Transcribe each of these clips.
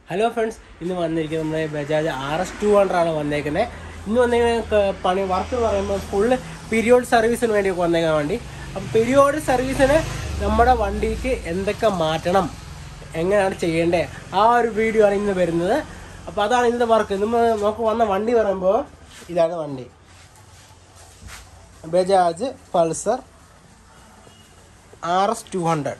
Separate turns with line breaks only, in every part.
Hello friends ഇന്ന് വന്നിരിക്കുന്നത് നമ്മുടെ Bajaj R S two hundred ആണ് വന്നേക്കുന്നത് ഇന്ന് വന്നിരിക്കുന്ന പണി വർക്ക് എന്ന് പറയുമ്പോൾ ഫുള്ള് പീരിയോഡ് സർവീസിന് വേണ്ടി വന്നേക്കുന്ന വണ്ടി അപ്പം പീരിയോഡ് സർവീസിന് നമ്മുടെ വണ്ടിക്ക് എന്തൊക്കെ മാറ്റണം എങ്ങനെയാണ് ചെയ്യേണ്ടത് ആ ഒരു വീഡിയോ ആണ് ഇന്ന് വരുന്നത് അപ്പോൾ അതാണ് ഇന്നത്തെ വർക്ക് ഇന്ന് നമുക്ക് വന്ന വണ്ടി പറയുമ്പോൾ ഇതാണ് വണ്ടി Bajaj Pulsar R S two hundred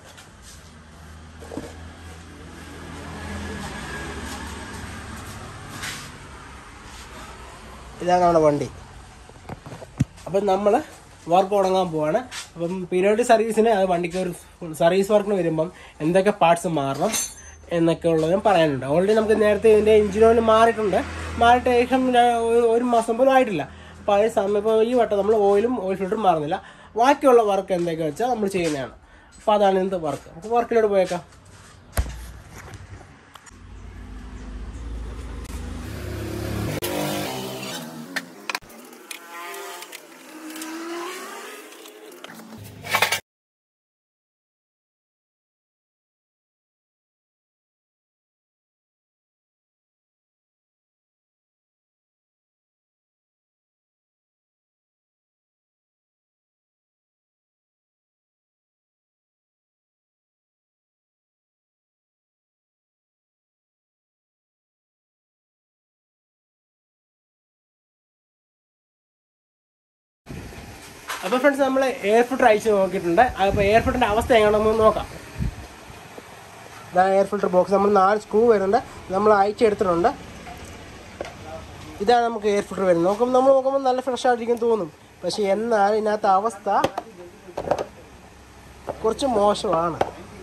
ഇതാണ് നമ്മുടെ വണ്ടി അപ്പം നമ്മൾ വർക്ക് തുടങ്ങാൻ പോവാണ് അപ്പം പീരിയോഡ് സർവീസിന് അത് വണ്ടിക്ക് ഒരു സർവീസ് വർക്കിന് വരുമ്പം എന്തൊക്കെ പാർട്സ് മാറണം എന്നൊക്കെ ഉള്ളത് ഞാൻ പറയാനുണ്ട് ഓൾറെഡി നമുക്ക് നേരത്തെ ഇതിൻ്റെ എഞ്ചിൻ ഓയിൽ മാറിയിട്ടുണ്ട് മാറിയിട്ട് ഏകദേശം ര- ഒരു- ഒരു മാസം പോലും ആയിട്ടില്ല അപ്പോൾ അതേ സമയം ഇപ്പോൾ ഈ വട്ടം നമ്മൾ ഓയിലും ഓയിൽ ഫിൽറ്ററും മാറുന്നില്ല ബാക്കിയുള്ള വർക്ക് എന്തൊക്കെ വെച്ചാൽ നമ്മൾ ചെയ്യുന്നതാണ് അപ്പോൾ അതാണ് ഇന്നത്തെ വർക്ക് അപ്പോൾ വർക്കിലോട്ട് പോയേക്കാം അപ്പോൾ ഫ്രണ്ട്സ് നമ്മൾ എയർ ഫിൽറ്റർ അയച്ച് നോക്കിയിട്ടുണ്ട് അപ്പോൾ എയർ ഫിൽറ്ററിൻ്റെ അവസ്ഥ എങ്ങനെയാണെന്ന് നോക്കാം ഇതാണ് എയർ ഫിൽറ്റർ ബോക്സ് നമ്മൾ നാല് സ്ക്രൂ വരുന്നുണ്ട് നമ്മൾ അയച്ചെടുത്തിട്ടുണ്ട് ഇതാണ് നമുക്ക് എയർ ഫിൽറ്റർ വരുന്നത് നോക്കുമ്പോൾ നമ്മൾ നോക്കുമ്പോൾ നല്ല ഫ്രഷ് ആയിട്ടിരിക്കും തോന്നും പക്ഷേ എന്നാൽ ഇതിനകത്ത് അവസ്ഥ കുറച്ച് മോശമാണ്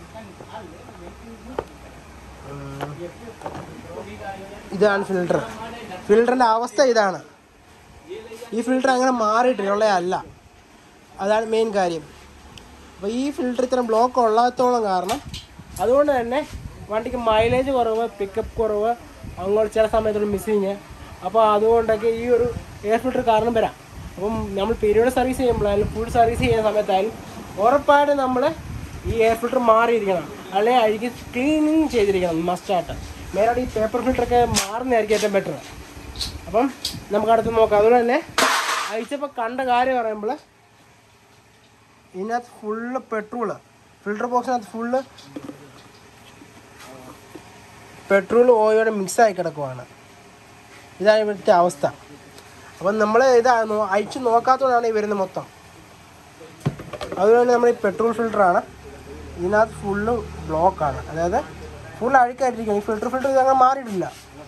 ഉം. ഇതാണ് ഫിൽറ്റർ ഫിൽറ്ററിൻ്റെ അവസ്ഥ ഇതാണ് ഈ ഫിൽറ്റർ അങ്ങനെ മാറിയിട്ടുള്ളതല്ല അതാണ് മെയിൻ കാര്യം അപ്പോൾ ഈ ഫിൽറ്റർ ഇത്രയും ബ്ലോക്ക് ഉള്ളത്തോളം കാരണം അതുകൊണ്ട് തന്നെ വണ്ടിക്ക് മൈലേജ് കുറവ് പിക്കപ്പ് കുറവ് അങ്ങോട്ട് ചില സമയത്തൊരു മിസ്സിങ് അപ്പോൾ അതുകൊണ്ടൊക്കെ ഈ ഒരു എയർ ഫിൽറ്റർ കാരണം വരാം അപ്പം നമ്മൾ പീരിയോഡ് സർവീസ് ചെയ്യുമ്പോഴായാലും ഫുൾ സർവീസ് ചെയ്യുന്ന സമയത്തായാലും ഉറപ്പായിട്ട് നമ്മൾ ഈ എയർ ഫിൽറ്റർ മാറിയിരിക്കണം അല്ലെങ്കിൽ അഴുകി ക്ലീനിങ് ചെയ്തിരിക്കണം മസ്റ്റായിട്ട് മെയിനായിട്ട് ഈ പേപ്പർ ഫിൽറ്ററൊക്കെ മാറുന്നതായിരിക്കും ഏറ്റവും ബെറ്റർ അപ്പം നമുക്ക് അടുത്ത് നോക്കാം അതുപോലെ തന്നെ അയച്ചപ്പോൾ കണ്ട കാര്യം പറയുമ്പോൾ ഇതിനകത്ത് ഫുള്ള് പെട്രോള് ഫിൽട്ടർ ബോക്സിനകത്ത് ഫുള്ള് പെട്രോൾ ഓയിലോടെ മിക്സായി കിടക്കുവാണ് ഇതാണ് ഇവിടുത്തെ അവസ്ഥ അപ്പം നമ്മൾ ഇത് നോ- അയച്ച് നോക്കാത്തതുകൊണ്ടാണ് ഈ വരുന്നത് മൊത്തം അതുപോലെ നമ്മൾ ഈ പെട്രോൾ ഫിൽറ്ററാണ് ഇതിനകത്ത് ഫുള്ള് ബ്ലോക്കാണ് അതായത് ഫുൾ അഴുക്കായിട്ടിരിക്കും ഈ ഫിൽറ്റർ ഫിൽറ്റർ ഇതങ്ങനെ മാറിയിട്ടില്ല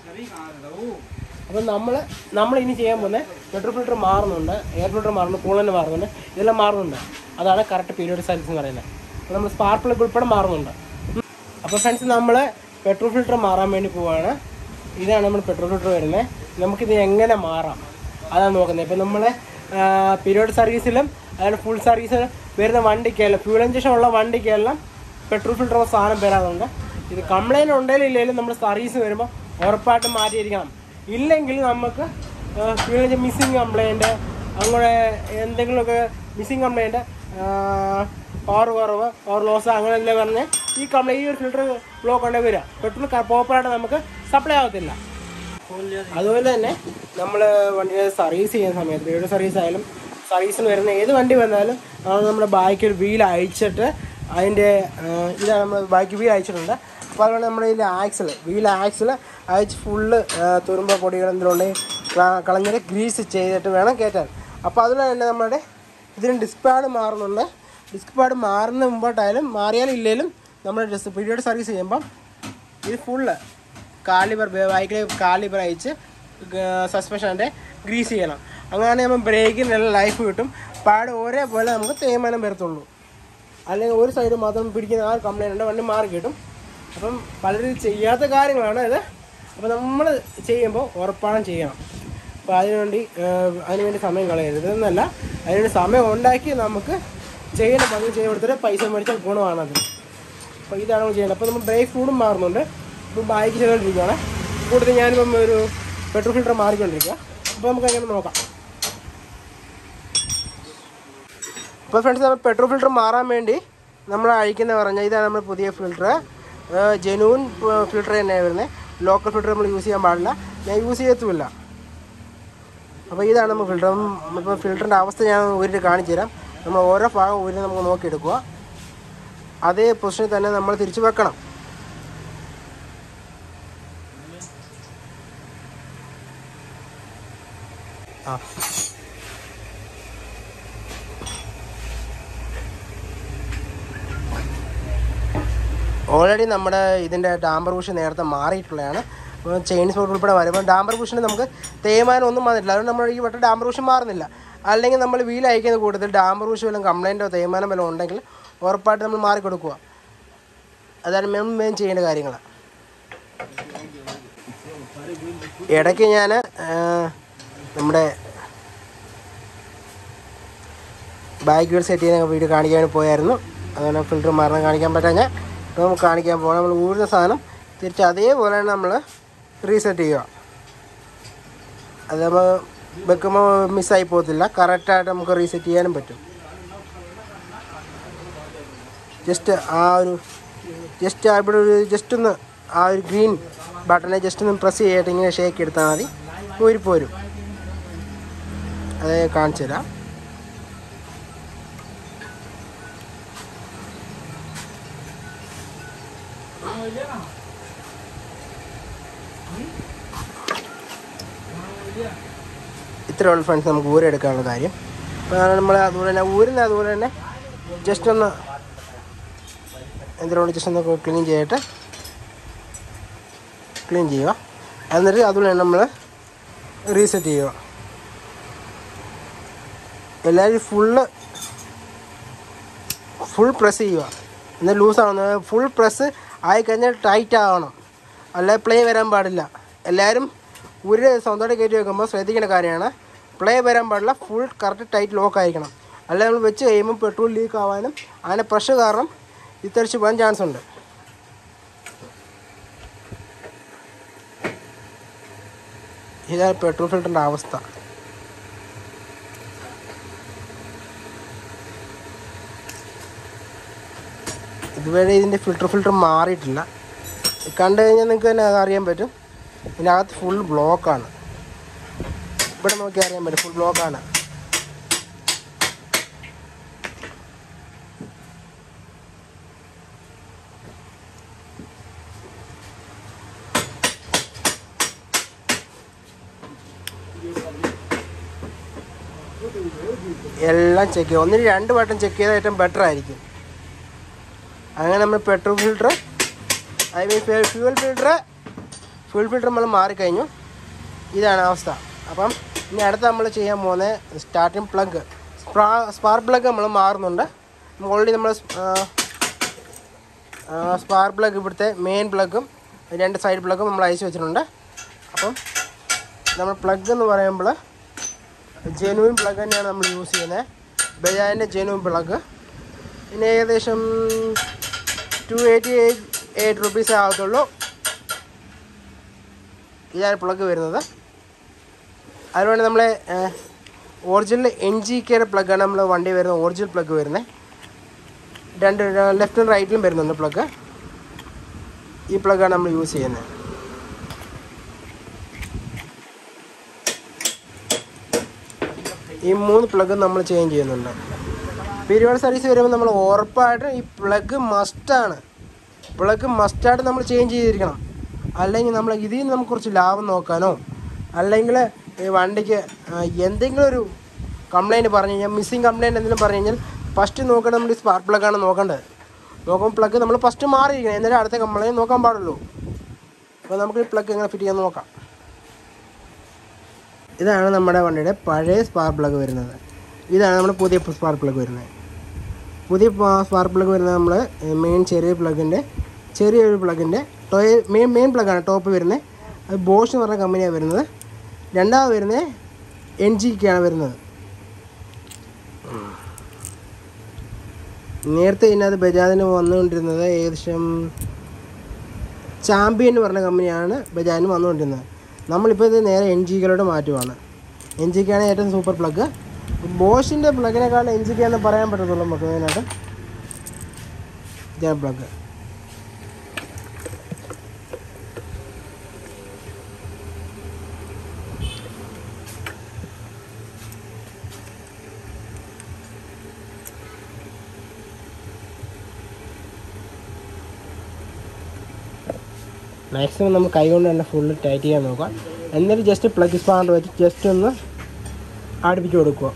അപ്പം നമ്മൾ നമ്മൾ ഇനി ചെയ്യാൻ പോകുന്നത് പെട്രോൾ ഫിൽറ്റർ മാറുന്നുണ്ട് എയർ ഫിൽറ്റർ മാറുന്നു കൂളൻ്റ് മാറുന്നുണ്ട് ഇതെല്ലാം മാറുന്നുണ്ട് അതാണ് കറക്റ്റ് പീരിയോഡ് സർവീസ് എന്ന് പറയുന്നത് അപ്പോൾ നമ്മൾ സ്പാർക്ക് പ്ലഗ് ഉൾപ്പെടെ മാറുന്നുണ്ട് അപ്പോൾ ഫ്രണ്ട്സ് നമ്മൾ പെട്രോൾ ഫിൽറ്റർ മാറാൻ വേണ്ടി പോവാണ് ഇതാണ് നമ്മൾ പെട്രോൾ ഫിൽറ്റർ വരുന്നത് നമുക്കിത് എങ്ങനെ മാറാം അതാണ് നോക്കുന്നത് ഇപ്പം നമ്മൾ പീരിയോഡ് സർവീസിലും അതായത് ഫുൾ സർവീസിലും വരുന്ന വണ്ടിക്കെല്ലാം ഫ്യൂൽ ഇഞ്ചക്ഷൻ ഉള്ള വണ്ടിക്കെല്ലാം പെട്രോൾ ഫിൽറ്റർ എന്ന സാധനം വരാറുണ്ട് ഇത് കംപ്ലൈൻറ്റ് ഉണ്ടെങ്കിലും ഇല്ലെങ്കിലും നമ്മൾ സർവീസ് വരുമ്പോൾ ഉറപ്പായിട്ടും മാറ്റിയിരിക്കണം ഇല്ലെങ്കിൽ നമുക്ക് ഫ്യൂൽ ഇഞ്ചക്ഷൻ മിസ്സിങ് കംപ്ലൈൻറ്റ് അങ്ങനെ എന്തെങ്കിലുമൊക്കെ മിസ്സിങ് കംപ്ലൈൻറ്റ് പവർ കുറവ് പവർ ലോസ് അങ്ങനെയല്ലേ പറഞ്ഞ് ഈ കംപ്ലൈൻറ്റ് ഈ ഒരു ഫിൽറ്റർ ബ്ലോക്ക് ഉണ്ടെങ്കിൽ വരിക പെട്രോൾ പ്രോപ്പറായിട്ട് നമുക്ക് സപ്ലൈ ആവത്തില്ല അതുപോലെ തന്നെ നമ്മൾ വണ്ടി സർവീസ് ചെയ്യുന്ന സമയത്ത് വീട് സർവീസ് ആയാലും സർവീസിന് വരുന്ന ഏത് വണ്ടി വന്നാലും അത് നമ്മുടെ ബാക്കിൽ വീൽ അയച്ചിട്ട് അതിൻ്റെ ഇതാണ് നമ്മൾ ബാക്കി വീൽ അയച്ചിട്ടുണ്ട് അപ്പോൾ അതുകൊണ്ട് നമ്മുടെ ഇതിൽ ആക്സിൽ വീൽ ആക്സിൽ അയച്ച് ഫുള്ള് തുരുമ്പ പൊടികൾ എന്തെങ്കിലും ഉണ്ടെങ്കിൽ കള- കളഞ്ഞിട്ട് ഗ്രീസ് ചെയ്തിട്ട് വേണം കയറ്റാൻ അപ്പോൾ അതുപോലെ തന്നെ നമ്മുടെ ഇതിന് ഡിസ്ക് പാഡ് മാറുന്നുണ്ട് ഡിസ്ക് പാഡ് മാറുന്ന മുമ്പോട്ടായാലും മാറിയാലും ഇല്ലെങ്കിലും നമ്മൾ ഡിസ് പീരിയോഡ് സർവീസ് ചെയ്യുമ്പം ഇത് ഫുള്ള് കാലിബർ ബൈക്കിൽ കാലിബർ അയച്ച് സസ്പെൻഷൻ്റെ ഗ്രീസ് ചെയ്യണം അങ്ങനെ നമ്മൾ ബ്രേക്കിനെല്ലാം ലൈഫ് കിട്ടും പാട് ഒരേപോലെ നമുക്ക് തേയ്മാനം വരത്തുള്ളൂ അല്ലെങ്കിൽ ഒരു സൈഡ് മാത്രം പിടിക്കുന്ന ആ കംപ്ലൈൻ്റ് ഉണ്ട് വണ്ടി മാറി കിട്ടും അപ്പം പലരും ചെയ്യാത്ത കാര്യങ്ങളാണ് ഇത് അപ്പോൾ നമ്മൾ ചെയ്യുമ്പോൾ ഉറപ്പാണ് ചെയ്യണം അപ്പോൾ അതിനുവേണ്ടി ഏഹ്, അതിനുവേണ്ടി സമയം കളയരുത് എന്നല്ല അതിനുവേണ്ടി സമയം ഉണ്ടാക്കി നമുക്ക് ചെയ്യേണ്ട പണി ചെയ്ത് കൊടുത്തിട്ട് പൈസ മേടിച്ചാൽ ഗുണമാണത് അപ്പോൾ ഇതാണ് നമ്മൾ ചെയ്യുന്നത് അപ്പോൾ നമ്മൾ ബ്രേക്ക് ഫ്ലൂഡും മാറുന്നുണ്ട് ഇപ്പം ബൈക്ക് ചെയ്തുകൊണ്ടിരിക്കുകയാണ് കൂടുതൽ ഞാനിപ്പം ഒരു പെട്രോൾ ഫിൽറ്റർ മാറിക്കൊണ്ടിരിക്കുക അപ്പോൾ നമുക്ക് അങ്ങനെ നോക്കാം ഇപ്പോൾ ഫ്രണ്ട്സ് നമ്മൾ പെട്രോൾ ഫിൽറ്റർ മാറാൻ വേണ്ടി നമ്മൾ അഴിക്കുന്ന പറഞ്ഞാൽ ഇതാണ് നമ്മൾ പുതിയ ഫിൽറ്റർ ജെനുവൻ ഫിൽറ്റർ തന്നെയാണ് വരുന്നത് ലോക്കൽ ഫിൽറ്റർ നമ്മൾ യൂസ് ചെയ്യാൻ പാടില്ല ഞാൻ യൂസ് ചെയ്യത്തുമില്ല അപ്പോൾ ഇതാണ് നമ്മൾ ഫിൽറ്റർ ഇപ്പോൾ ഫിൽറ്ററിൻ്റെ അവസ്ഥ ഞാൻ ഊരിട്ട് കാണിച്ചു തരാം നമ്മൾ ഓരോ ഭാഗം ഊരി നമുക്ക് നോക്കിയെടുക്കുക അതേ പൊസിഷനിൽ തന്നെ നമ്മൾ തിരിച്ച് വെക്കണം ആ ഓൾറെഡി നമ്മുടെ ഇതിൻ്റെ ഡാമ്പർ ബുഷ് നേരത്തെ മാറിയിട്ടുള്ളതാണ് അപ്പോൾ ചെയിൻ സ്പോട്ട് ഉൾപ്പെടെ വരുമ്പോൾ ഡാമ്പർ ബുഷിന് നമുക്ക് തേയ്മാനം ഒന്നും വന്നിട്ടില്ല അതുകൊണ്ട് നമ്മൾ ഈ വട്ടം ഡാമ്പർ ബുഷ് മാറുന്നില്ല അല്ലെങ്കിൽ നമ്മൾ വീൽ അയക്കുന്ന കൂട്ടത്തിൽ ഡാമ്പർ ബുഷ് വല്ലതും കംപ്ലൈൻറ്റോ തേയ്മാനം വല്ലതും ഉണ്ടെങ്കിൽ ഉറപ്പായിട്ട് നമ്മൾ മാറി കൊടുക്കുക അതാണ് മെയിൻ മെയിൻ ചെയ്യേണ്ട കാര്യങ്ങൾ ഇടയ്ക്ക് ഞാൻ നമ്മുടെ ബാക്ക് വീൽ സെറ്റ് ചെയ്യുന്ന വീഡിയോ കാണിക്കാൻ വേണ്ടി പോയായിരുന്നു അങ്ങനെ ഫിൽറ്റർ മാറണം കാണിക്കാൻ പറ്റാൻ ഞാൻ ഇപ്പോൾ നമുക്ക് കാണിക്കാൻ പോകണം നമ്മൾ ഊരുന്ന സാധനം തിരിച്ച് അതേപോലെ തന്നെ നമ്മൾ റീസെറ്റ് ചെയ്യുക അത് നമ്മൾ വെക്കുമ്പോൾ മിസ്സായി പോകത്തില്ല കറക്റ്റായിട്ട് നമുക്ക് റീസെറ്റ് ചെയ്യാനും പറ്റും ജസ്റ്റ് ആ ഒരു ജസ്റ്റ് ഇവിടെ ഒരു ജസ്റ്റ് ഒന്ന് ആ ഒരു ഗ്രീൻ ബട്ടണെ ജസ്റ്റ് ഒന്ന് പ്രസ് ചെയ്തിട്ട് ഇങ്ങനെ ഷേക്ക് എടുത്താൽ മതി ഊരിപ്പോരും അത് കാണിച്ചു തരാം ഇത്രയേ ഉള്ളൂ ഫ്രണ്ട്സ് നമുക്ക് ഊരെടുക്കാനുള്ള കാര്യം അപ്പോൾ നമ്മൾ അതുപോലെ തന്നെ ഊരുന്ന അതുപോലെ തന്നെ ജസ്റ്റ് ഒന്ന് എന്തിനോട് ജസ്റ്റ് ഒന്ന് ക്ലീൻ ചെയ്തിട്ട് ക്ലീൻ ചെയ്യുക എന്നിട്ട് അതുപോലെ തന്നെ നമ്മൾ റീസെറ്റ് ചെയ്യുക എല്ലാവരും ഫുള്ള് ഫുൾ പ്രസ് ചെയ്യുക എന്നാൽ ലൂസ് ആവുന്നത് ഫുൾ പ്രസ് ആയി കഴിഞ്ഞാൽ ടൈറ്റ് ആവണം അല്ലെ പ്ലേ വരാൻ പാടില്ല എല്ലാവരും ഒരു സ്വന്തമായിട്ട് കയറ്റി വെക്കുമ്പോൾ ശ്രദ്ധിക്കേണ്ട കാര്യമാണ് പ്ലേ വരാൻ പാടില്ല ഫുൾ കറക്റ്റ് ടൈറ്റ് ലോക്ക് ആയിരിക്കണം അല്ലെ നമ്മൾ വെച്ച് കഴിയുമ്പോൾ പെട്രോൾ ലീക്ക് ആവാനും അതിൻ്റെ പ്രഷർ കാരണം ഇത്തരിച്ച് പോകാൻ ചാൻസ് ഉണ്ട് ഇതാണ് പെട്രോൾ ഫിൽറ്ററിൻ്റെ അവസ്ഥ ഇതുവരെ ഇതിൻ്റെ ഫിൽറ്റർ ഫിൽറ്റർ മാറിയിട്ടില്ല കണ്ടു കഴിഞ്ഞാൽ നിങ്ങൾക്ക് തന്നെ അത് അറിയാൻ പറ്റും ഇതിനകത്ത് ഫുൾ ബ്ലോക്കാണ് ഇവിടെ നോക്കി അറിയാൻ പറ്റും ഫുൾ ബ്ലോക്കാണ് എല്ലാം ചെക്ക് ചെയ്യുക ഒന്നിന് രണ്ട് വട്ടം ചെക്ക് ചെയ്താൽ ഏറ്റവും ബെറ്റർ ആയിരിക്കും അങ്ങനെ നമ്മൾ petrol filter I mean fuel filter fuel filter നമ്മൾ മാറിക്കഴിഞ്ഞു ഇതാണ് അവസ്ഥ അപ്പം ഇനി അടുത്ത നമ്മൾ ചെയ്യാൻ പോകുന്നത് starting plug spa spark plug നമ്മൾ മാറുന്നുണ്ട് ഓൾറെഡി നമ്മൾ സ്പാർക്ക് പ്ലഗ് ഇവിടുത്തെ മെയിൻ പ്ലഗും രണ്ട് സൈഡ് പ്ലഗും നമ്മൾ അയച്ചു വെച്ചിട്ടുണ്ട് അപ്പം നമ്മൾ പ്ലഗ് എന്ന് പറയുമ്പോൾ ജെനുവിൻ പ്ലഗ് തന്നെയാണ് നമ്മൾ യൂസ് ചെയ്യുന്നത് ബജാജിൻ്റെ ജെനുവിൻ പ്ലഗ് പിന്നെ ഏകദേശം two eighty eight eight rupees ആകത്തുള്ളൂ ഇതാണ് പ്ലഗ് വരുന്നത് അതുകൊണ്ട് നമ്മൾ ഒറിജിനൽ എൻ ജി കെയുടെ പ്ലഗാണ് നമ്മൾ വണ്ടി വരുന്നത് ഒറിജിനൽ പ്ലഗ് വരുന്നത് രണ്ട് ലെഫ്റ്റും റൈറ്റിലും വരുന്നുണ്ട് പ്ലഗ് ഈ പ്ലഗാണ് നമ്മൾ യൂസ് ചെയ്യുന്നത് ഈ മൂന്ന് പ്ലഗ് നമ്മൾ ചേഞ്ച് ചെയ്യുന്നുണ്ട് പീരിയോഡ് സർവീസ് വരുമ്പോൾ നമ്മൾ ഉറപ്പായിട്ടും ഈ പ്ലഗ് മസ്റ്റാണ് പ്ലഗ് മസ്റ്റായിട്ട് നമ്മൾ ചേഞ്ച് ചെയ്തിരിക്കണം അല്ലെങ്കിൽ നമ്മൾ ഇതിൽ നിന്ന് നമുക്ക് കുറച്ച് ലാഭം നോക്കാനോ അല്ലെങ്കിൽ ഈ വണ്ടിക്ക് ആ, എന്തെങ്കിലും ഒരു കംപ്ലൈൻറ്റ് പറഞ്ഞു കഴിഞ്ഞാൽ മിസ്സിങ് കംപ്ലൈൻറ്റ് എന്തെങ്കിലും പറഞ്ഞു കഴിഞ്ഞാൽ ഫസ്റ്റ് നോക്കേണ്ടത് നമ്മൾ ഈ സ്പാർക്ക് പ്ലഗാണ് നോക്കേണ്ടത് നോക്കുമ്പോൾ പ്ലഗ് നമ്മൾ ഫസ്റ്റ് മാറിയിരിക്കണം എന്നാലും അടുത്ത കംപ്ലൈൻറ്റ് നോക്കാൻ പാടുള്ളൂ അപ്പോൾ നമുക്ക് ഈ പ്ലഗ് എങ്ങനെ ഫിറ്റ് ചെയ്യാൻ നോക്കാം ഇതാണ് നമ്മുടെ വണ്ടിയുടെ പഴയ സ്പാർക്ക് പ്ലഗ് വരുന്നത് ഇതാണ് നമ്മുടെ പുതിയ സ്പാർക്ക് പ്ലഗ് വരുന്നത് പുതിയ സ്പാർക്ക് പ്ലഗ് വരുന്നത് നമ്മൾ മെയിൻ ചെറിയ പ്ലഗിൻ്റെ ചെറിയൊരു പ്ലഗിൻ്റെ ടോയ് മെയിൻ മെയിൻ പ്ലഗാണ് ടോപ്പ് വരുന്നത് അത് ബോഷ് എന്ന് പറഞ്ഞ കമ്പനിയാണ് വരുന്നത് രണ്ടാമത് വരുന്നത് എൻ ജിക്കാണ് വരുന്നത് നേരത്തെ ഇതിനകത്ത് ബജാജിന് വന്നുകൊണ്ടിരുന്നത് ഏകദേശം ചാമ്പ്യൻ എന്ന് പറഞ്ഞ കമ്പനിയാണ് ബജാജിന് വന്നുകൊണ്ടിരുന്നത് നമ്മളിപ്പോൾ ഇത് നേരെ എൻ ജികളുടെ മാറ്റുവാണ് എൻ ജിക്കാണ് ഏറ്റവും സൂപ്പർ പ്ലഗ് ബോഷിൻ്റെ പ്ലഗിനേക്കാൾ എൻ ജിക്കാന്ന് പറയാൻ പറ്റത്തുള്ളൂ നമുക്ക് അതിനകത്ത് ഇതാണ് പ്ലഗ് മാക്സിമം നമ്മൾ കൈ കൊണ്ട് തന്നെ ഫുള്ള് ടൈറ്റ് ചെയ്യാൻ നോക്കുക എന്നിട്ട് ജസ്റ്റ് പ്ലഗ് സ്പാൻഡർ വെച്ച് ജസ്റ്റ് ഒന്ന് അടുപ്പിച്ച് കൊടുക്കുക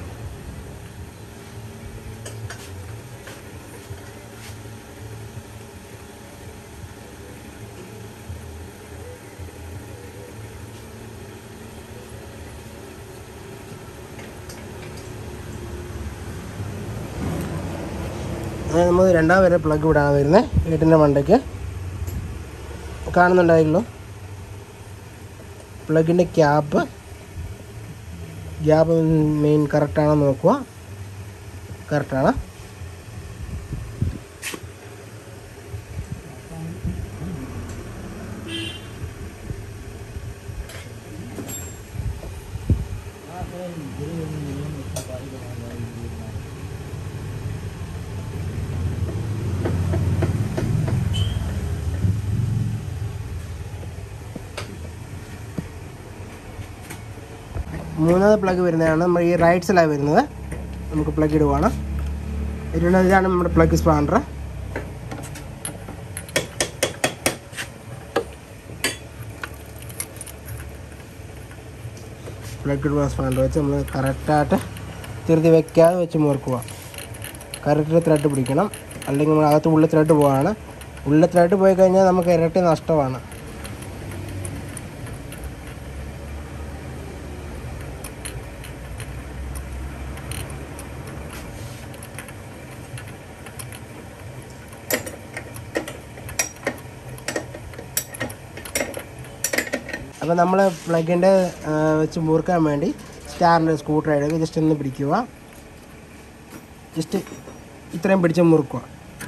അങ്ങനെ നമ്മൾ രണ്ടാം വരെ പ്ലഗ് വിടാൻ വരുന്നത് വീട്ടിൻ്റെ മണ്ടയ്ക്ക് കാണുന്നുണ്ടായിരുന്നു പ്ലഗിൻ്റെ ക്യാപ്പ് ഗ്യാപ്പ് മെയിൻ കറക്റ്റാണോ നോക്കുക കറക്റ്റാണ് മൂന്നാമത് പ്ലഗ് വരുന്നതാണ് നമ്മൾ ഈ റൈറ്റ് സൈഡിലാണ് വരുന്നത് നമുക്ക് പ്ലഗ് ഇടുവാണ് ഇതിലുള്ള ഇതാണ് നമ്മുടെ പ്ലഗ് സ്പാൻഡർ പ്ലഗ് ഇടുക സ്പാൻഡർ വെച്ച് നമ്മൾ കറക്റ്റായിട്ട് തിരുത്തി വെക്കാതെ വെച്ച് മുറുക്കുക കറക്റ്റ് ത്രെഡ് പിടിക്കണം അല്ലെങ്കിൽ നമ്മൾ അകത്ത് ഉള്ളിൽ ത്രെഡ് പോവാണ് ഉള്ളിൽ ത്രെഡ് പോയി കഴിഞ്ഞാൽ നമുക്ക് ഇരട്ടി നഷ്ടമാണ് അപ്പോൾ നമ്മൾ പ്ലഗിൻ്റെ വെച്ച് മുറുക്കാൻ വേണ്ടി സ്റ്റാറിൻ്റെ സ്ക്രൂ ഡ്രൈവർ ജസ്റ്റ് ഒന്ന് പിടിക്കുക ജസ്റ്റ് ഇത്രയും പിടിച്ച് മുറുക്കുക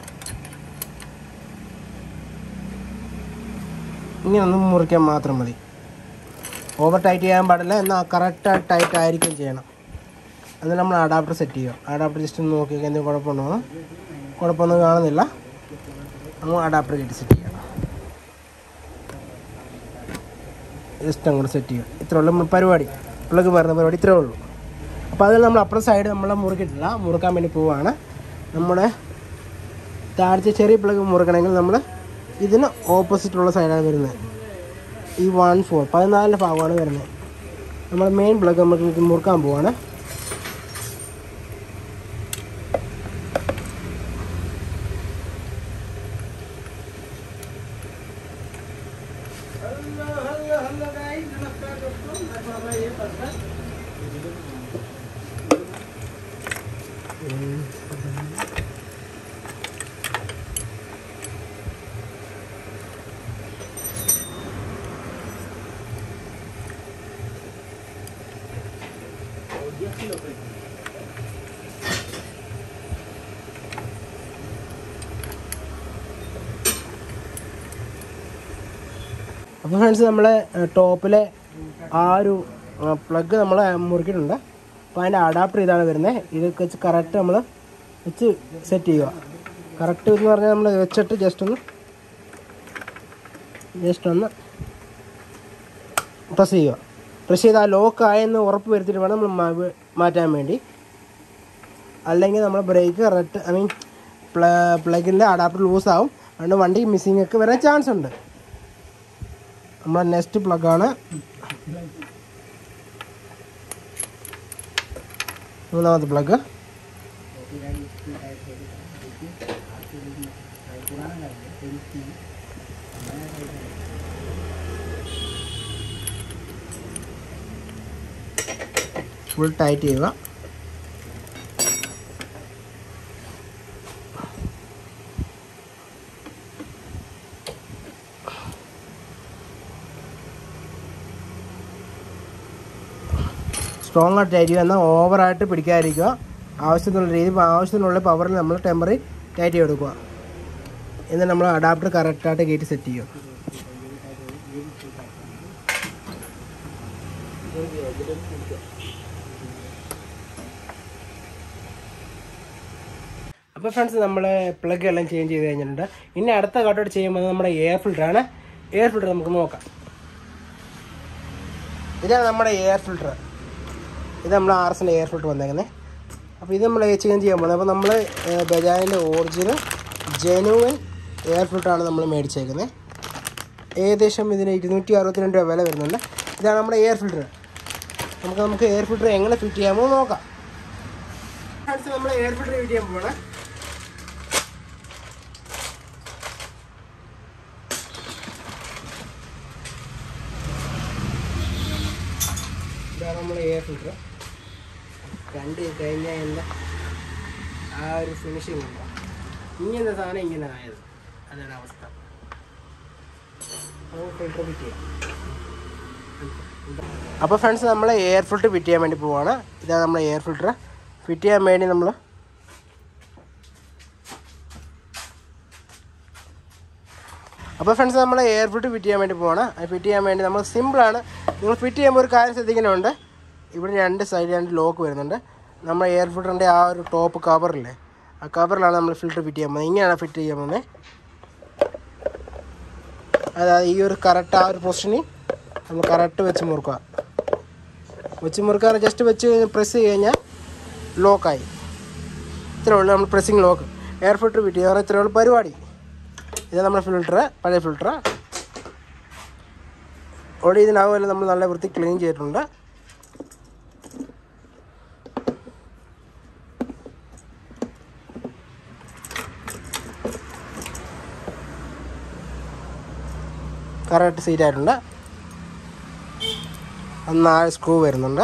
ഇങ്ങനെ ഒന്ന് മുറിക്കാൻ മാത്രം മതി ഓവർ ടൈറ്റ് ചെയ്യാൻ പാടില്ല എന്നാൽ കറക്റ്റ് ടൈറ്റ് ആയിരിക്കും ചെയ്യണം എന്നിട്ട് നമ്മൾ അഡാപ്റ്റർ സെറ്റ് ചെയ്യുക അഡാപ്റ്റർ ജസ്റ്റ് ഒന്ന് നോക്കി എന്തെങ്കിലും കുഴപ്പമുണ്ടോ കുഴപ്പമൊന്നും കാണുന്നില്ല നമ്മൾ അഡാപ്റ്റർ കയറ്റി സെറ്റ് ചെയ്യണം ജസ്റ്റ് അങ്ങോട്ട് സെറ്റ് ചെയ്യും ഇത്രേ ഉള്ളൂ നമ്മുടെ പരിപാടി പ്ലഗ് വരുന്ന പരിപാടി ഇത്രേ ഉള്ളൂ അപ്പോൾ അതിൽ നമ്മൾ അപ്പുറം സൈഡ് നമ്മൾ മുറുക്കിയിട്ടില്ല മുറുക്കാൻ വേണ്ടി പോവാണ് നമ്മുടെ താഴത്തെ ചെറിയ പ്ലഗ് മുറുക്കണമെങ്കിൽ നമ്മൾ ഇതിന് ഓപ്പോസിറ്റുള്ള സൈഡാണ് വരുന്നത് ഈ വൺ ഫോർ പതിനാലിൻ്റെ ഭാഗമാണ് വരുന്നത് നമ്മൾ മെയിൻ പ്ലഗ് നമുക്ക് മുറുക്കാൻ പോവാണ് അപ്പോൾ ഫ്രണ്ട്സ് നമ്മളെ ടോപ്പിലെ ആ ഒരു പ്ലഗ് നമ്മൾ മുറുക്കിയിട്ടുണ്ട് അപ്പോൾ അതിൻ്റെ അഡാപ്റ്റർ ഇതാണ് വരുന്നത് ഇതൊക്കെ വെച്ച് കറക്റ്റ് നമ്മൾ വെച്ച് സെറ്റ് ചെയ്യുക കറക്റ്റ് എന്ന് പറഞ്ഞാൽ നമ്മൾ വെച്ചിട്ട് ജസ്റ്റ് ഒന്ന് ജസ്റ്റ് ഒന്ന് പ്രസ് ചെയ്യുക പ്രസ് ചെയ്ത് ആ ലോക്ക് ആയെന്ന് ഉറപ്പ് വരുത്തിയിട്ട് വേണം നമ്മൾ മാ- മാറ്റാൻ വേണ്ടി അല്ലെങ്കിൽ നമ്മൾ ബ്രേക്ക് കറക്റ്റ് ഐ മീൻ പ്ല പ്ലഗിൻ്റെ അഡാപ്റ്റർ ലൂസ് ആവും അതുകൊണ്ട് വണ്ടി മിസ്സിങ് ഒക്കെ വരാൻ ചാൻസ് ഉണ്ട് നമ്മുടെ നെക്സ്റ്റ് പ്ലഗാണ് മൂന്നാമത്തെ പ്ലഗ് ഫുൾ ടൈറ്റ് ചെയ്യുക സ്ട്രോങ് ആയിട്ട് ടൈറ്റ് ചെയ്യുക എന്നാൽ ഓവറായിട്ട് പിടിക്കാതിരിക്കുക ആവശ്യത്തിനുള്ള രീതി ആവശ്യത്തിനുള്ള പവറിൽ നമ്മൾ ടെമ്പറി ടൈറ്റ് ചെയ്തെടുക്കുക എന്നിട്ട് നമ്മൾ അഡാപ്റ്റർ കറക്റ്റായിട്ട് കയറ്റി സെറ്റ് ചെയ്യും അപ്പോൾ ഫ്രണ്ട്സ് നമ്മൾ പ്ലഗ് എല്ലാം ചേഞ്ച് ചെയ്ത് കഴിഞ്ഞിട്ടുണ്ട് ഇനി അടുത്ത ഘട്ടമായിട്ട് ചെയ്യുമ്പോൾ നമ്മുടെ എയർ ഫിൽറ്ററാണ് എയർ ഫിൽറ്റർ നമുക്ക് നോക്കാം ഇതാണ് നമ്മുടെ എയർ ഫിൽറ്റർ ഇത് നമ്മൾ ആർ എസിൻ്റെ എയർ ഫിൽറ്റർ വന്നേക്കുന്നത് അപ്പോൾ ഇത് നമ്മൾ ചേഞ്ച് ചെയ്യാൻ പോകുന്നത് അപ്പോൾ നമ്മൾ ബജാജിൻ്റെ ഒറിജിനൽ ജെനുവൻ എയർ ഫിൽറ്ററാണ് നമ്മൾ മേടിച്ചേക്കുന്നത് ഏകദേശം ഇതിന് ഇരുന്നൂറ്റി അറുപത്തിരണ്ട് രൂപ വില വരുന്നുണ്ട് ഇതാണ് നമ്മുടെ എയർ ഫിൽറ്റർ നമുക്ക് നമുക്ക് എയർ ഫിൽറ്റർ എങ്ങനെ ഫിറ്റ് ചെയ്യാമോ എന്ന് നോക്കാം അടുത്ത് നമ്മൾ എയർ ഫിൽറ്റർ ഫിറ്റ് ചെയ്യാൻ പോകണം ഇതാണ് നമ്മൾ എയർ ഫിൽറ്റർ കണ്ട് കഴിഞ്ഞാൽ എന്താ ആ ഒരു ഫിനിഷിംഗ് ഉണ്ടോ ഇങ്ങനെ സാധനം ഇങ്ങനെ ആയത് അതാണ് അവസ്ഥ നമുക്ക് ഫിൽറ്റർ ഫിറ്റ് ചെയ്യാം അപ്പോൾ ഫ്രണ്ട്സ് നമ്മൾ എയർ ഫിൽറ്റർ ഫിറ്റ് ചെയ്യാൻ വേണ്ടി പോവാണ് ഇതാണ് നമ്മുടെ എയർ ഫിൽറ്റർ ഫിറ്റ് ചെയ്യാൻ വേണ്ടി നമ്മൾ അപ്പോൾ ഫ്രണ്ട്സ് നമ്മൾ എയർ ഫിൽറ്റർ ഫിറ്റ് ചെയ്യാൻ വേണ്ടി പോവാണ് അത് ഫിറ്റ് ചെയ്യാൻ വേണ്ടി നമ്മൾ സിമ്പിളാണ് നിങ്ങൾ ഫിറ്റ് ചെയ്യുമ്പോൾ ഒരു കാര്യം ശ്രദ്ധിക്കുന്നുണ്ട് ഇവിടെ രണ്ട് സൈഡ് രണ്ട് ലോക്ക് വരുന്നുണ്ട് നമ്മൾ എയർ ഫിൽറ്ററിൻ്റെ ആ ഒരു ടോപ്പ് കവറില്ലേ ആ കവറിലാണ് നമ്മൾ ഫിൽറ്റർ ഫിറ്റ് ചെയ്യാൻ പോകുന്നത് ഇങ്ങനെയാണ് ഫിറ്റ് ചെയ്യാൻ പോകുന്നത് അതായത് ഈ ഒരു കറക്റ്റ് ആ ഒരു പൊസിഷനിൽ നമ്മൾ കറക്റ്റ് വെച്ച് മുറുക്കുക വെച്ച് മുറുക്കാതെ ജസ്റ്റ് വെച്ച് പ്രസ് ചെയ്ത് കഴിഞ്ഞാൽ ലോക്കായി ഇത്രേ ഉള്ളൂ നമ്മൾ pressing lock air filter fit ചെയ്യുക ഇത്രേ ഉള്ളൂ പരിപാടി ഇത് നമ്മുടെ ഫിൽറ്റർ പഴയ ഫിൽറ്റർ ഓടി ഇതിനകമല്ല നമ്മൾ നല്ല വൃത്തി ക്ലീൻ ചെയ്തിട്ടുണ്ട് കറക്റ്റ് സീറ്റ് ആയിട്ടുണ്ട് നാല് സ്ക്രൂ വരുന്നുണ്ട്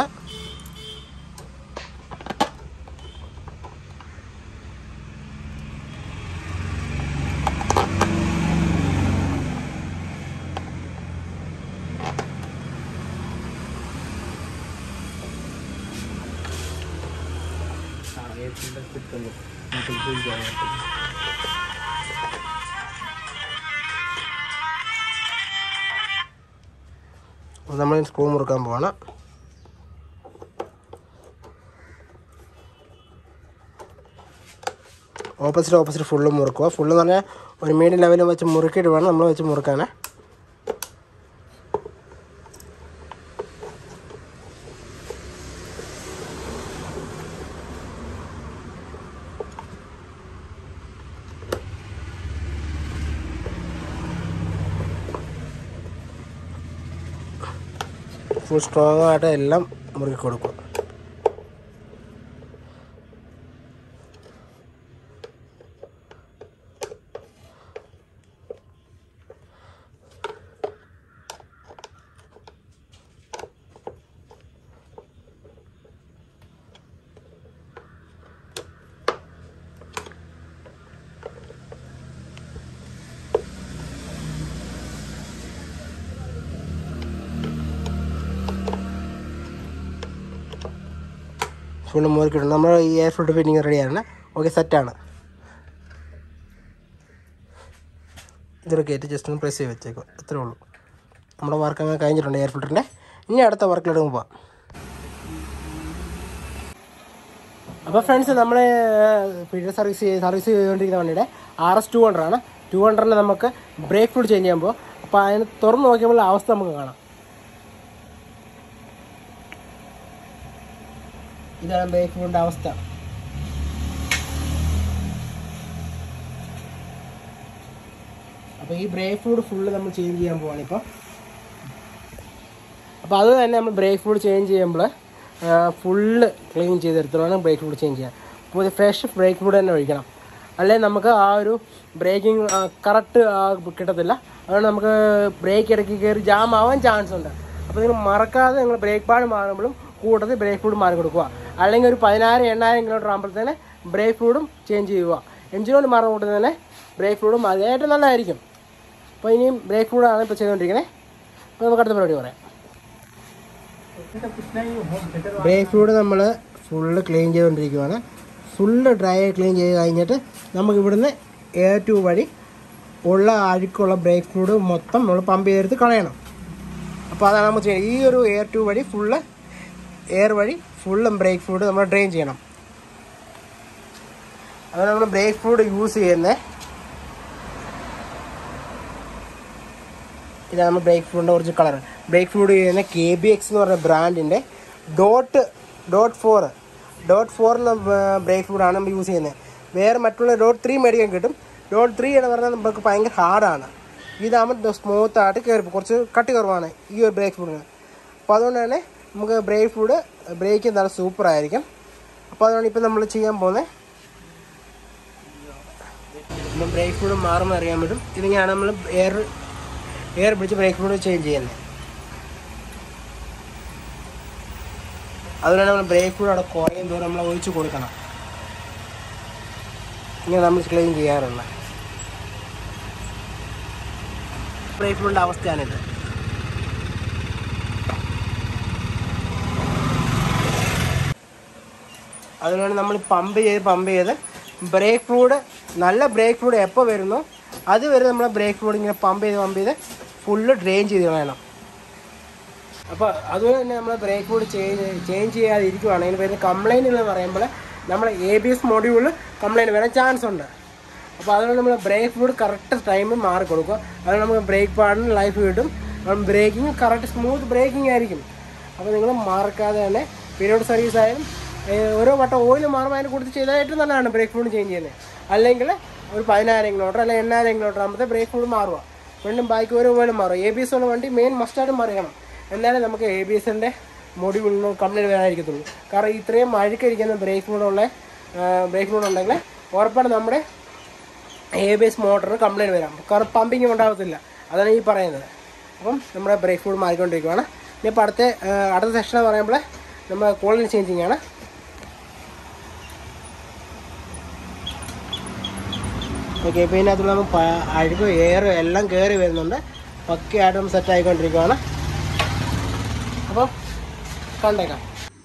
നമ്മൾ സ്ക്രൂ മുറുക്കാൻ പോവാണ് ഓപ്പോസിറ്റ് ഓപ്പോസിറ്റ് ഫുള്ള് മുറുക്കുക ഫുള്ള് എന്ന് പറഞ്ഞാൽ ഒരു മീഡിയം ലെവലിൽ വെച്ച് മുറുക്കിയിട്ട് വേണം നമ്മൾ വെച്ച് മുറുക്കാൻ ഫുൾ സ്ട്രോങ് ആയിട്ട് എല്ലാം മുറുക്കി കൊടുക്കും ഫുള്ള് മുറുക്കിയിട്ടുണ്ട് നമ്മൾ ഈ എയർ ഫിൽറ്റർ ഫിറ്റിങ് റെഡിയാണ് ഓക്കെ സെറ്റാണ് ഇതൊരു കയറ്റി ജസ്റ്റ് ഒന്ന് പ്രസ് ചെയ്ത് വെച്ചേക്കും അത്രേ ഉള്ളൂ നമ്മുടെ വർക്ക് അങ്ങനെ കഴിഞ്ഞിട്ടുണ്ട് എയർ ഫിൽറ്ററിൻ്റെ ഇനി അടുത്ത വർക്കിലോട്ട് പോവാം അപ്പോൾ ഫ്രണ്ട്സ് നമ്മൾ ഫിൽറ്റർ സർവീസ് സർവീസ് ചെയ്തുകൊണ്ടിരിക്കുന്ന വണ്ടിയുടെ ആർ എസ് ടു ഹൺഡ്രഡ് ആണ് ടു ഹൺഡ്രഡിൽ നമുക്ക് ബ്രേക്ക് ഫുഡ് ചേഞ്ച് ചെയ്യുമ്പോൾ അപ്പോൾ അതിന് തുറന്ന് നോക്കിയപ്പോൾ അവസ്ഥ നമുക്ക് കാണാം ഇതാണ് ബ്രേക്ക് ഫുഡിൻ്റെ അവസ്ഥ അപ്പോൾ ഈ ബ്രേക്ക് ഫുഡ് ഫുള്ള് നമ്മൾ ചേഞ്ച് ചെയ്യാൻ പോവാണ് ഇപ്പോൾ അപ്പോൾ അത് തന്നെ നമ്മൾ ബ്രേക്ക് ഫുഡ് ചേഞ്ച് ചെയ്യുമ്പോൾ ഫുള്ള് ക്ലീൻ ചെയ്തെടുത്തിട്ടാണ് ബ്രേക്ക് ഫുഡ് ചേഞ്ച് ചെയ്യുക പുതിയ ഫ്രഷ് ബ്രേക്ക് ഫുഡ് തന്നെ ഒഴിക്കണം അല്ലെങ്കിൽ നമുക്ക് ആ ഒരു ബ്രേക്കിംഗ് കറക്റ്റ് കിട്ടത്തില്ല അതുകൊണ്ട് നമുക്ക് ബ്രേക്ക് ഇടയ്ക്ക് കയറി ജാം ആവാൻ ചാൻസ് ഉണ്ട് അപ്പോൾ നിങ്ങൾ മറക്കാതെ നിങ്ങൾ ബ്രേക്ക് പാഡ് മാറുമ്പോഴും കൂട്ടത്തിൽ ബ്രേക്ക് ഫുഡ് മാറി കൊടുക്കുക അല്ലെങ്കിൽ ഒരു പതിനായിരം എണ്ണായിരം കിലോമീറ്റർ ആകുമ്പോഴത്തേനെ ബ്രേക്ക് ഫുഡും ചേഞ്ച് ചെയ്യുക എഞ്ചിനോട് മാറുന്ന കൂട്ടത്തിൽ തന്നെ ബ്രേക്ക് ഫുഡും അത് ഏറ്റവും നല്ലതായിരിക്കും അപ്പോൾ ഇനിയും ബ്രേക്ക് ഫുഡാണ് ഇപ്പോൾ ചെയ്തുകൊണ്ടിരിക്കുന്നത് അപ്പോൾ നമുക്ക് അടുത്ത പരിപാടി പറയാം ബ്രേക്ക് ഫ്ലൂഡ് നമ്മൾ ഫുള്ള് ക്ലീൻ ചെയ്തുകൊണ്ടിരിക്കുകയാണ് ഫുള്ള് ഡ്രൈ ക്ലീൻ ചെയ്ത് കഴിഞ്ഞിട്ട് നമുക്ക് ഇവിടുന്ന് എയർ ട്യൂബ് വഴി ഉള്ള അഴുക്കുള്ള ബ്രേക്ക് ഫ്ലൂഡ് മൊത്തം നമ്മൾ പമ്പ് ചെയ്തെടുത്ത് കളയണം അപ്പോൾ അതാണ് നമ്മൾ ചെയ്യുന്നത് ഈ ഒരു എയർ ട്യൂബ് വഴി ഫുള്ള് എയർ വഴി ഫുള്ളും ബ്രേക്ക് ഫ്ലൂഡ് നമ്മൾ ഡ്രെയിൻ ചെയ്യണം അതാണ് നമ്മൾ ബ്രേക്ക് ഫ്ലൂഡ് യൂസ് ചെയ്യുന്നത് ഇതാണ് നമ്മൾ ബ്രേക്ക് ഫ്ലൂഡിൻ്റെ കുറച്ച് കളർ ബ്രേക്ക് ഫ്ലൂഡ് ചെയ്യുന്ന കെ ബി എക്സ് എന്ന് പറഞ്ഞ ബ്രാൻഡിൻ്റെ dot dot four dot four എന്ന ബ്രേക്ക് ഫ്ലൂഡാണ് നമ്മൾ യൂസ് ചെയ്യുന്നത് വേറെ മറ്റുള്ള ഡോട്ട് ത്രീ മേടിക്കാൻ കിട്ടും ഡോട്ട് ത്രീ എന്ന് പറഞ്ഞാൽ നമുക്ക് ഭയങ്കര ഹാർഡാണ് ഇതാകുമ്പോൾ സ്മൂത്ത് ആയിട്ട് കയറി കുറച്ച് കട്ടി കുറവാണ് ഈ ഒരു ബ്രേക്ക് ഫുഡിന് അപ്പോൾ അതുകൊണ്ട് തന്നെ നമുക്ക് ബ്രേക്ക് ഫുഡ് ബ്രേക്ക് നല്ല സൂപ്പർ ആയിരിക്കും അപ്പോൾ അതുകൊണ്ട് ഇപ്പം നമ്മൾ ചെയ്യാൻ പോകുന്നത് ഇപ്പം ബ്രേക്ക് ഫുഡ് മാറുമ്പോൾ അറിയാൻ പറ്റും ഇതിങ്ങനെയാണ് നമ്മൾ എയർ എയർ പിടിച്ച് ബ്രേക്ക് ഫുഡ് ചേഞ്ച് ചെയ്യുന്നത് അതുകൊണ്ട് നമ്മൾ ബ്രേക്ക് ഫുഡ് അവിടെ കുറയും തോറും നമ്മൾ ഒഴിച്ച് കൊടുക്കണം ഇങ്ങനെ നമ്മൾ ക്ലീൻ ചെയ്യാറുണ്ട് ബ്രേക്ക് ഫുഡിൻ്റെ അവസ്ഥയാണിത് അതുകൊണ്ട് നമ്മൾ പമ്പ് ചെയ്ത് പമ്പ് ചെയ്ത് ബ്രേക്ക് ഫ്ലൂഡ് നല്ല ബ്രേക്ക് ഫ്ലൂഡ് എപ്പോൾ വരുന്നോ അതുവരെ നമ്മൾ ബ്രേക്ക് ഫ്ലൂഡ് ഇങ്ങനെ പമ്പ് ചെയ്ത് പമ്പ് ചെയ്ത് ഫുള്ള് ഡ്രെയിൻ ചെയ്ത് കളയണം അപ്പോൾ അതുപോലെ തന്നെ നമ്മൾ ബ്രേക്ക് ഫ്ലൂഡ് ചേഞ്ച് ചേഞ്ച് ചെയ്യാതെ ഇരിക്കുവാണെങ്കിൽ വരുന്ന കംപ്ലൈൻറ്റ് എന്ന് പറയുമ്പോൾ നമ്മൾ എ ബി എസ് മൊഡ്യൂളിൽ കംപ്ലൈൻറ്റ് വരാൻ ചാൻസ് ഉണ്ട് അപ്പോൾ അതുകൊണ്ട് നമ്മൾ ബ്രേക്ക് ഫ്ലൂഡ് കറക്റ്റ് ടൈമിൽ മാറി കൊടുക്കുക അതുകൊണ്ട് നമുക്ക് ബ്രേക്ക് പാഡിന് ലൈഫ് കിട്ടും ബ്രേക്കിംഗ് കറക്റ്റ് സ്മൂത്ത് ബ്രേക്കിംഗ് ആയിരിക്കും അപ്പോൾ നിങ്ങൾ മറക്കാതെ തന്നെ പീരിയോഡ് സർവീസ് ആയാലും ഏഹ്, ഓരോ വട്ടം ഓയിൽ മാറുമ്പോൾ അതിന് കൊടുത്ത് ചെയ്താൽ ഏറ്റവും നല്ലതാണ് ബ്രേക്ക് ഫ്ലൂഡ് ചേഞ്ച് ചെയ്യുന്നത് അല്ലെങ്കിൽ ഒരു പതിനായിരം കിലോമീറ്റർ അല്ലെങ്കിൽ എണ്ണായിരം കിലോമീറ്റർ ആകുമ്പോഴത്തെ ബ്രേക്ക് ഫ്ലൂഡ് മാറുക വീണ്ടും ബാക്കി ഓരോ ഓയിലും മാറും എ ബി എസ് ഉള്ള വണ്ടി മെയിൻ മസ്റ്റായിട്ട് മറിയണം എന്നാലേ നമുക്ക് എ ബി എസിൻ്റെ മൊഡ്യൂളിൽ കംപ്ലൈൻറ്റ് വരാതിരിക്കത്തുള്ളൂ കാരണം ഇത്രയും അഴുക്കരിക്കുന്ന ബ്രേക്ക് ഫ്ലൂഡുള്ള ബ്രേക്ക് ഫ്ലൂഡ് ഉണ്ടെങ്കിൽ ഉറപ്പാണ് നമ്മുടെ A B S motor complaint വരാം കാരണം പമ്പിങ് ഉണ്ടാകത്തില്ല അതാണ് ഈ പറയുന്നത് അപ്പം നമ്മുടെ ബ്രേക്ക് ഫുഡ് മാറിക്കൊണ്ടിരിക്കുകയാണ് ഇനിയിപ്പോൾ അടുത്ത ആ, അടുത്ത സെഷൻ എന്ന് പറയുമ്പോൾ നമ്മൾ കൂളിംഗ് ചേഞ്ചിങ് ആണ് ഓക്കെ ഇപ്പോൾ ഇതിനകത്തുള്ള നമ്മൾ പ- അഴുക്കും എയറും എല്ലാം കയറി വരുന്നുണ്ട് പക്കയായിട്ട് നമ്മൾ സെറ്റ് ആയിക്കൊണ്ടിരിക്കുകയാണ് അപ്പോൾ കണ്ടേക്കാം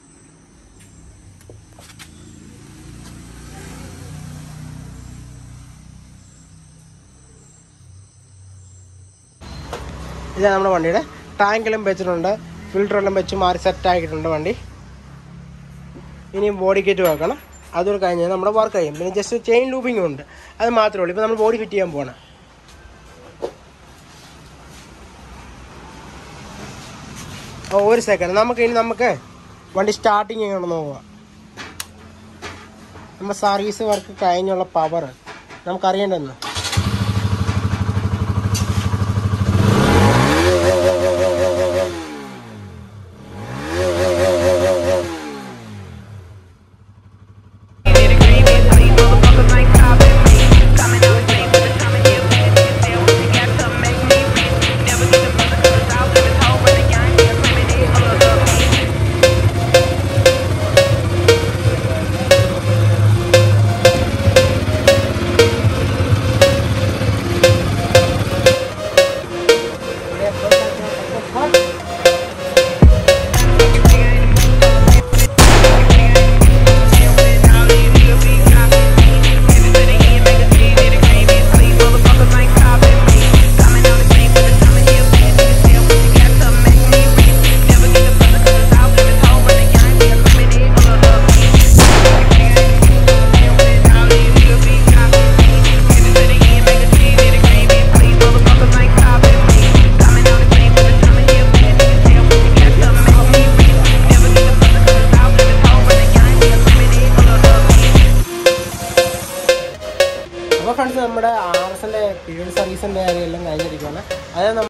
ഇതാണ് നമ്മുടെ വണ്ടിയുടെ ടാങ്കെല്ലാം വെച്ചിട്ടുണ്ട് ഫിൽറ്ററെല്ലാം വെച്ച് മാറി സെറ്റ് ആക്കിയിട്ടുണ്ട് വണ്ടി ഇനി ബോഡി കിറ്റ് വെക്കണം അതുകൂടെ കഴിഞ്ഞാൽ നമ്മുടെ വർക്ക് കഴിയും പിന്നെ ജസ്റ്റ് ചെയിൻ ലൂപ്പിംഗ് ഉണ്ട് അത് മാത്രമേ ഉള്ളൂ ഇപ്പോൾ നമ്മൾ ബോഡി ഫിറ്റ് ചെയ്യാൻ പോകണം ഓ ഒരു സെക്കൻഡ് നമുക്ക് ഇനി നമുക്ക് വണ്ടി സ്റ്റാർട്ടിങ് ചെയ്യണം നോക്കുക നമ്മുടെ സർവീസ് വർക്ക് കഴിഞ്ഞുള്ള പവർ നമുക്കറിയേണ്ടതെന്ന്